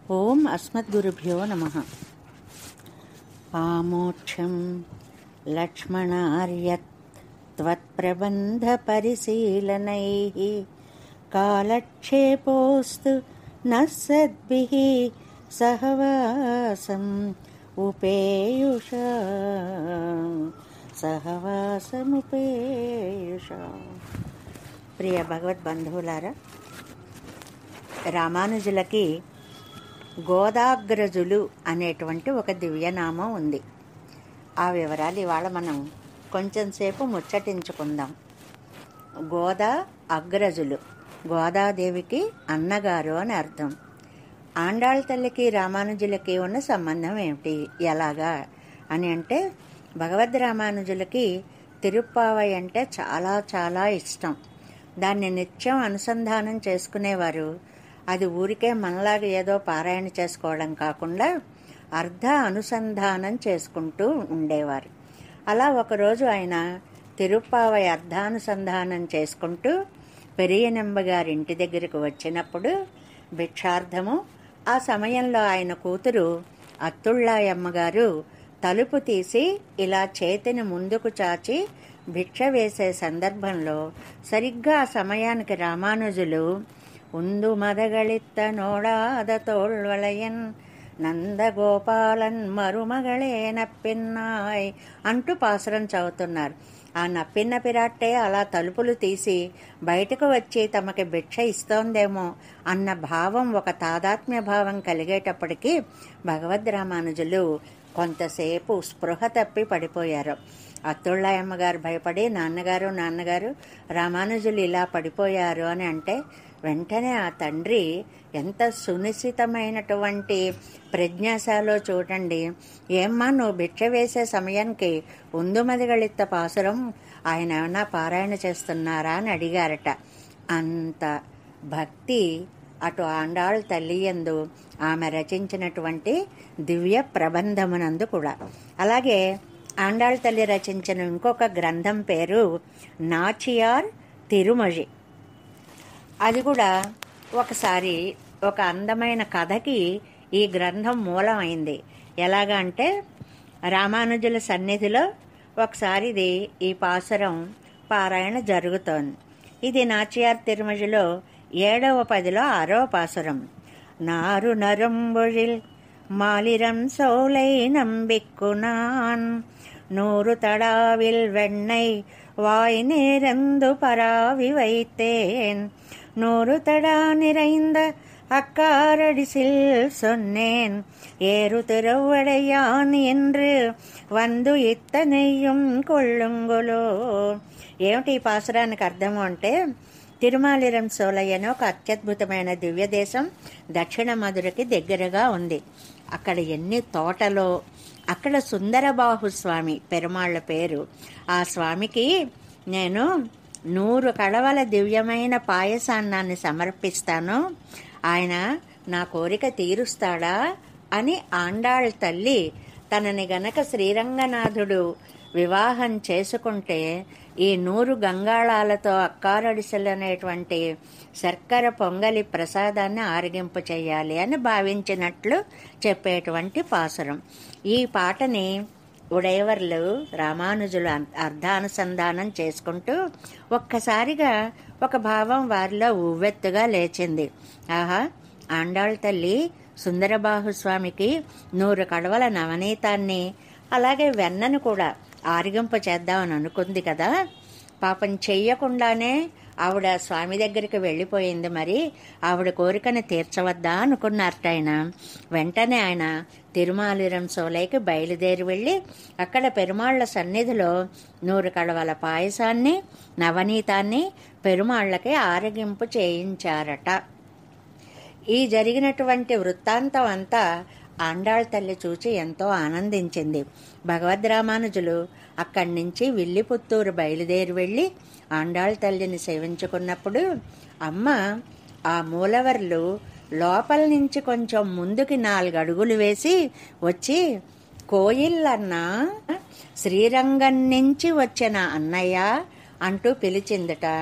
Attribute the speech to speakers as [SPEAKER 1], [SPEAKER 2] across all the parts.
[SPEAKER 1] ఓం అస్మద్గురుభ్యో నమ ఆమోక్షం లక్ష్మణార్యత్ त्वत्प्रबन्धपरिशीलनैः कालक्षेपोऽस्तु नः सद्भिः सहवासम् उपेयुषा సహవాసముపేయుషా ప్రియ భగవద్బంధువులారా రామానుజులకి గోదాగ్రజులు అనేటువంటి ఒక దివ్యనామం ఉంది ఆ వివరాలు ఇవాళ మనం కొంచెం సేపు ముచ్చటించుకుందాం గోదా అగ్రజులు గోదాదేవికి అన్నగారు అని అర్థం ఆండాళ్ళ తల్లికి రామానుజులకి ఉన్న సంబంధం ఏమిటి ఎలాగా అని అంటే భగవద్ రామానుజులకి తిరుప్పావై అంటే చాలా చాలా ఇష్టం దాన్ని నిత్యం అనుసంధానం చేసుకునేవారు అది ఊరికే మనలాగా ఏదో పారాయణ చేసుకోవడం కాకుండా అర్ధ అనుసంధానం చేసుకుంటూ ఉండేవారు అలా ఒకరోజు ఆయన తిరుప్పావై అర్ధానుసంధానం చేసుకుంటూ పెరియనెంబ గారి ఇంటి దగ్గరకు వచ్చినప్పుడు భిక్షార్థము ఆ సమయంలో ఆయన కూతురు అత్తుళ్ళాయమ్మ గారు తలుపు తీసి ఇలా చేతిని ముందుకు చాచి భిక్ష వేసే సందర్భంలో సరిగ్గా ఆ సమయానికి రామానుజులు ఉందు మదగళిత్త నోడాద తోళ్వలయన్ నందగోపాలన్ మరుమగళే నప్పిన్నాయ్ అంటూ పాసురం చదువుతున్నారు ఆ నప్పిన్న పిరాట్టే అలా తలుపులు తీసి బయటకు వచ్చి తమకి భిక్ష ఇస్తోందేమో అన్న భావం ఒక తాదాత్మ్య భావం కలిగేటప్పటికీ భగవద్ రామానుజులు కొంతసేపు స్పృహ తప్పి పడిపోయారు అత్తుళ్ళాయమ్మ గారు భయపడి నాన్నగారు నాన్నగారు రామానుజులు ఇలా పడిపోయారు అని అంటే వెంటనే ఆ తండ్రి ఎంత సునిశ్చితమైనటువంటి ప్రజ్ఞాశాలో చూడండి ఏమ్మా నువ్వు భిక్ష వేసే సమయానికి ఉందుమదిగళిత్త పాసురం ఆయన ఏమన్నా పారాయణ చేస్తున్నారా అని అడిగారట అంత భక్తి అటు ఆండాళ్ తల్లి ఎందు ఆమె రచించినటువంటి దివ్య ప్రబంధమునందు కూడా అలాగే ఆండాళ్ తల్లి రచించిన ఇంకొక గ్రంథం పేరు నాచియార్ తిరుమజి అది కూడా ఒకసారి ఒక అందమైన కథకి ఈ గ్రంథం మూలమైంది ఎలాగా అంటే రామానుజుల సన్నిధిలో ఒకసారి ఇది ఈ పాసురం పారాయణ జరుగుతోంది ఇది నాచియార్ తిరుమజిలో ఏడవ పదిలో ఆరవ పాసురం నారు నరంబొழில் மாலிரம் சோலை நம்பிக்குனான் நூறு தடாவில் வெண்ணை வாய் நேரந்து பராவி வைத்தேன் நூறு தடா நிறைந்த அக்காரடிசில் சொன்னேன் ஏறு திருவடையான் என்று వందు ఇత్తనెయ్యం కొళ్ళుంగులో ఏమిటి ఈ పాసురానికి అర్థము అంటే తిరుమాలిరం సోలయ్యను ఒక అత్యద్భుతమైన దివ్య దేశం దక్షిణ మధురకి దగ్గరగా ఉంది అక్కడ ఎన్ని తోటలో అక్కడ సుందరబాహు స్వామి పెరుమాళ్ల పేరు ఆ స్వామికి నేను నూరు కడవల దివ్యమైన పాయసాన్నాన్ని సమర్పిస్తాను ఆయన నా కోరిక తీరుస్తాడా అని ఆండాళ్ తల్లి తనని గనక శ్రీరంగనాథుడు వివాహం చేసుకుంటే ఈ నూరు గంగాళాలతో అక్కారడిసెలు అనేటువంటి శర్కర పొంగలి ప్రసాదాన్ని ఆరగింపు చేయాలి అని భావించినట్లు చెప్పేటువంటి పాసురం ఈ పాటని ఉడయవర్లు రామానుజులు అర్ధానుసంధానం చేసుకుంటూ ఒక్కసారిగా ఒక భావం వారిలో ఉవ్వెత్తుగా లేచింది ఆహా ఆండాళ్ తల్లి సుందరబాహు స్వామికి నూరు కడవల నవనీతాన్ని అలాగే వెన్నను కూడా ఆరిగింప చేద్దామని అనుకుంది కదా పాపం చెయ్యకుండానే ఆవిడ స్వామి దగ్గరికి వెళ్ళిపోయింది మరి ఆవిడ కోరికను తీర్చవద్దా అనుకున్నారట ఆయన వెంటనే ఆయన తిరుమాలిరం సోలైకి బయలుదేరి వెళ్ళి అక్కడ పెరుమాళ్ల సన్నిధిలో నూరు కడవల పాయసాన్ని నవనీతాన్ని పెరుమాళ్లకి ఆరగింపు చేయించారట ఈ జరిగినటువంటి వృత్తాంతం అంతా ఆండాళ్ తల్లి చూచి ఎంతో ఆనందించింది భగవద్ రామానుజులు అక్కడి నుంచి విల్లిపుత్తూరు బయలుదేరి వెళ్ళి ఆండాళ్ తల్లిని సేవించుకున్నప్పుడు అమ్మ ఆ మూలవర్లు లోపల నుంచి కొంచెం ముందుకి నాలుగు అడుగులు వేసి వచ్చి కోయిల్లన్నా శ్రీరంగం నుంచి వచ్చిన అన్నయ్య అంటూ పిలిచిందట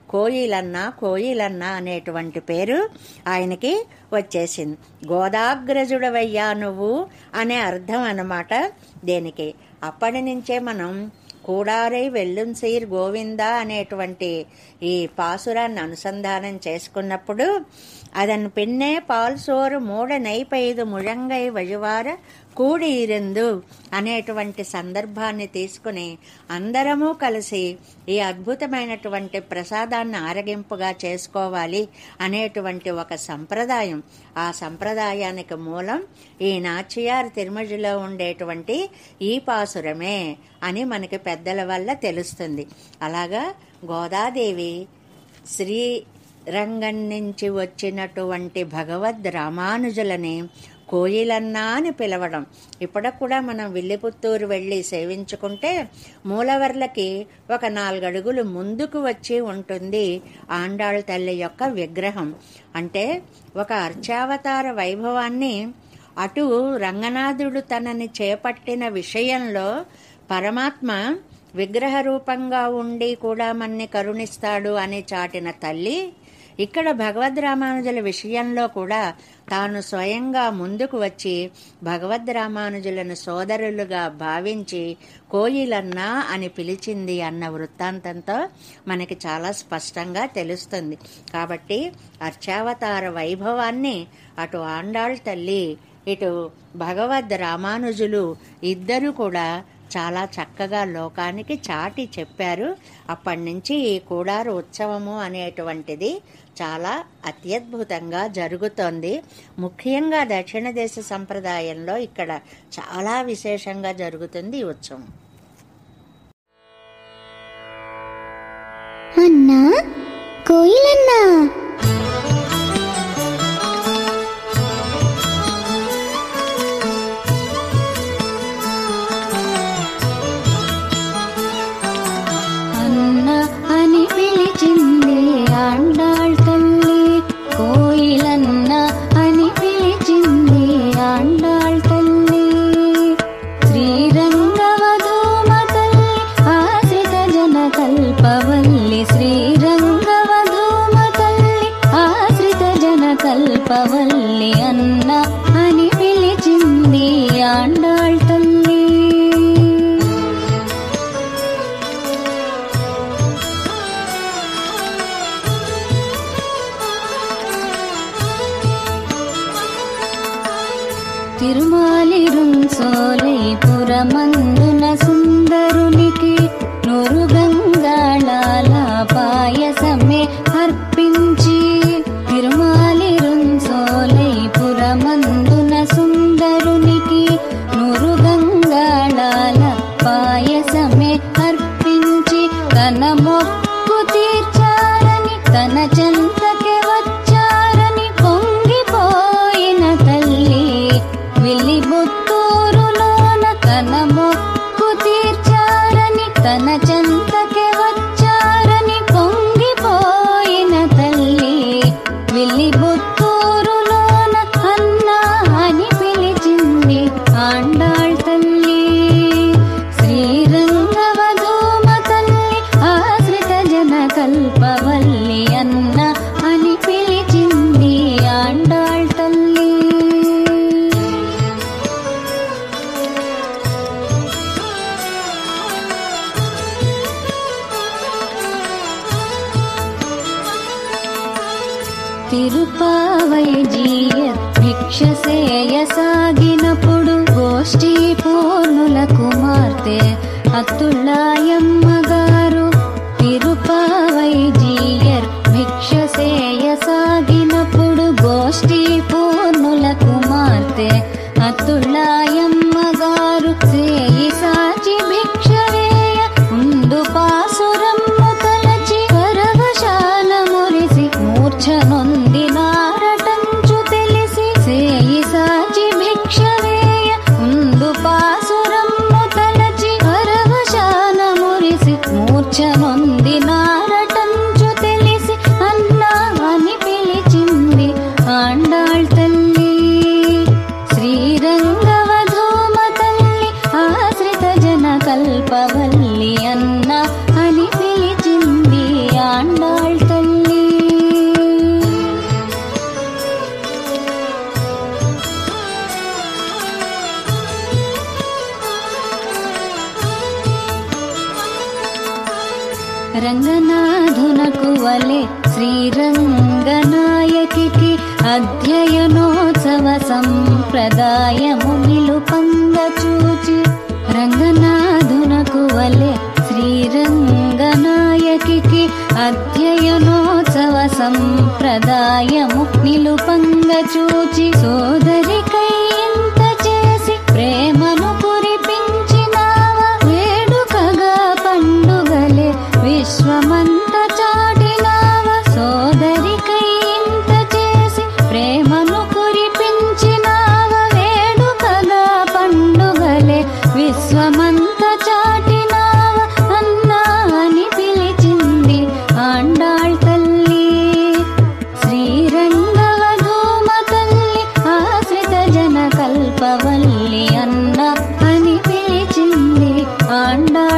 [SPEAKER 1] కోయిలన్న కోయిలన్న అనేటువంటి పేరు ఆయనకి వచ్చేసింది గోదాగ్రజుడవయ్యా నువ్వు అనే అర్థం అన్నమాట దీనికి అప్పటి నుంచే మనం కూడారై వెల్లుం సీర్ గోవింద అనేటువంటి ఈ పాసురాన్ని అనుసంధానం చేసుకున్నప్పుడు அதன் பின்னே பால் சோறு மூட நெய்పెய்దు ముழంగై వజువార కూడి ఇరందు అనేటువంటి సందర్భాన్ని తీసుకుని అందరము కలిసి ఈ అద్భుతమైనటువంటి ప్రసాదాన్ని ఆరగింపుగా చేసుకోవాలి అనేటువంటి ఒక సంప్రదాయం ఆ సంప్రదాయానికి మూలం ఈ నాచియార్ తిరుమజిలో ఉండేటువంటి ఈ పాసురమే అని మనకి పెద్దల వల్ల తెలుస్తుంది అలాగా గోదాదేవి శ్రీ రంగం నుంచి వచ్చినటువంటి భగవద్ రామానుజులని కోయిలన్నా అని పిలవడం ఇప్పటికి కూడా మనం విల్లిపుత్తూరు వెళ్ళి సేవించుకుంటే మూలవర్లకి ఒక నాలుగడుగులు ముందుకు వచ్చి ఉంటుంది ఆండాళ్ తల్లి యొక్క విగ్రహం అంటే ఒక అర్చావతార వైభవాన్ని అటు రంగనాథుడు తనని చేపట్టిన విషయంలో పరమాత్మ విగ్రహ రూపంగా ఉండి కూడా మన్ని కరుణిస్తాడు అని చాటిన తల్లి ఇక్కడ భగవద్ రామానుజుల విషయంలో కూడా తాను స్వయంగా ముందుకు వచ్చి భగవద్ రామానుజులను సోదరులుగా భావించి కోయిలన్నా అని పిలిచింది అన్న వృత్తాంతంతో మనకి చాలా స్పష్టంగా తెలుస్తుంది కాబట్టి అర్చావతార వైభవాన్ని అటు ఆండాళ్ తల్లి ఇటు భగవద్ రామానుజులు ఇద్దరు కూడా చాలా చక్కగా లోకానికి చాటి చెప్పారు అప్పటి నుంచి ఈ కూడారు ఉత్సవము అనేటువంటిది చాలా అత్యద్భుతంగా జరుగుతోంది ముఖ్యంగా దక్షిణ దేశ సంప్రదాయంలో ఇక్కడ చాలా విశేషంగా జరుగుతుంది ఈ ఉత్సవం
[SPEAKER 2] అన్నా కోయిలన్నా అన్న అని పిలిచింది ఆండాళ్ తల్లి కోయిలన్న అని పిలిచింది ఆండాళ్ తల్లి శ్రీరంగవధూమ తల్లి ఆశ్రిత జన కల్పవల్లి శ్రీరంగవధూమ తల్లి ఆశ్రిత జన కల్పవల్లి అన్న అని పిలిచింది ఆండాళ్ తల్లి తిరుమాలిరుం సోలై పురమందున సుందరునికి నూరు గంగాళాల పాయసమే అర్పించి తిరుమాలిరుం సోలై పురమందున సుందరునికి నూరు గంగాళాల పాయసమే అర్పించి తన మొక్కు తీర్చారని తన చెంతకే వచ్చారని పొంగిపోయిన తల్లి విల్లి బుత్తూరులోన తన మొక్కు తీర్చారని తన చెంతకే వచ్చారని పొంగిపోయిన రంగనాథునకు వలె శ్రీరంగనాయకి అధ్యయనోత్సవ సంప్రదాయము నిలుపంగ చూచి రంగనాథునకు వలె శ్రీరంగనాయకి అధ్యయనోత్సవ సంప్రదాయము నిలుపంగ చూచి సోదరికై ఇంత చేసి ప్రేమను కురిపించినావ వేడుకగా పండుగలే విశ్వమంత చాటినావ సోదరికై ఇంత చేసి ప్రేమను కురిపించినావ వేడుకగా పండుగలే విశ్వమంత చాటినావ అన్నా అని పిలిచింది ఆండాళ్ తల్లి శ్రీరంగవధూమ తల్లి ఆశ్రిత జన కల్పవల్లి అన్న అని పిలిచింది ఆండా